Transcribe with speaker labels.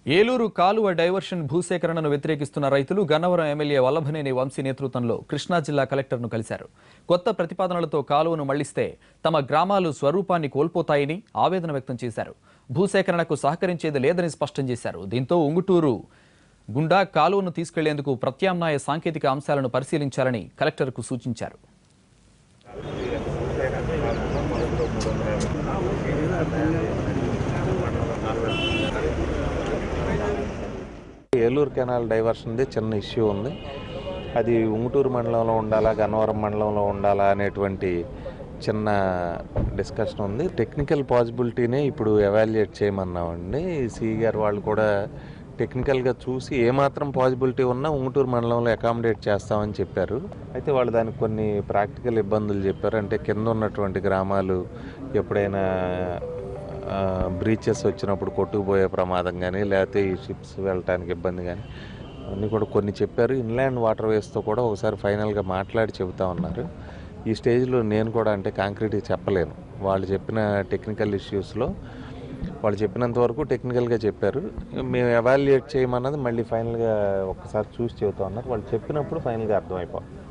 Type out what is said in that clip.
Speaker 1: ఏలూరు కాలువ డైవర్షన్ భూసేకరణను వ్యతిరేకిస్తున్న రైతులు గన్నవరం ఎమ్మెల్యే వల్లభనేని వంశీ నేతృత్వంలో కృష్ణా జిల్లా కలెక్టర్ను కలిశారు కొత్త ప్రతిపాదనలతో కాలువను మళ్లిస్తే తమ గ్రామాలు స్వరూపాన్ని కోల్పోతాయని ఆవేదన వ్యక్తం చేశారు భూసేకరణకు సహకరించేది లేదని స్పష్టం చేశారు దీంతో ఉంగుటూరు గుండా కాలువను తీసుకెళ్లేందుకు ప్రత్యామ్నాయ సాంకేతిక అంశాలను పరిశీలించాలని కలెక్టర్కు సూచించారు
Speaker 2: ఏలూరు కెనాల్ డైవర్షన్ది చిన్న ఇష్యూ ఉంది అది ఉంగుటూరు మండలంలో ఉండాలా గన్నవరం మండలంలో ఉండాలా అనేటువంటి చిన్న డిస్కషన్ ఉంది టెక్నికల్ పాసిబిలిటీనే ఇప్పుడు ఎవాల్యుయేట్ చేయమన్నామండి సిఈ గారు వాళ్ళు కూడా టెక్నికల్గా చూసి ఏమాత్రం పాసిబిలిటీ ఉన్నా ఉంగుటూరు మండలంలో అకామిడేట్ చేస్తామని చెప్పారు అయితే వాళ్ళు దానికి కొన్ని ప్రాక్టికల్ ఇబ్బందులు చెప్పారు అంటే కింద ఉన్నటువంటి గ్రామాలు ఎప్పుడైనా బ్రీచెస్ వచ్చినప్పుడు కొట్టుకుపోయే ప్రమాదం కానీ లేకపోతే ఈ షిప్స్ వెళ్ళటానికి ఇబ్బంది కానీ అన్నీ కూడా కొన్ని చెప్పారు ఇన్లాండ్ వాటర్ వేస్తో కూడా ఒకసారి ఫైనల్గా మాట్లాడి చెబుతా ఉన్నారు ఈ స్టేజ్లో నేను కూడా అంటే కాంక్రీట్గా చెప్పలేను వాళ్ళు చెప్పిన టెక్నికల్ ఇష్యూస్లో వాళ్ళు చెప్పినంత వరకు టెక్నికల్గా చెప్పారు మేము ఎవాల్యుయేట్ చేయమన్నది మళ్ళీ ఫైనల్గా ఒకసారి చూసి చెబుతా ఉన్నారు వాళ్ళు చెప్పినప్పుడు ఫైనల్గా అర్థమైపోతుంది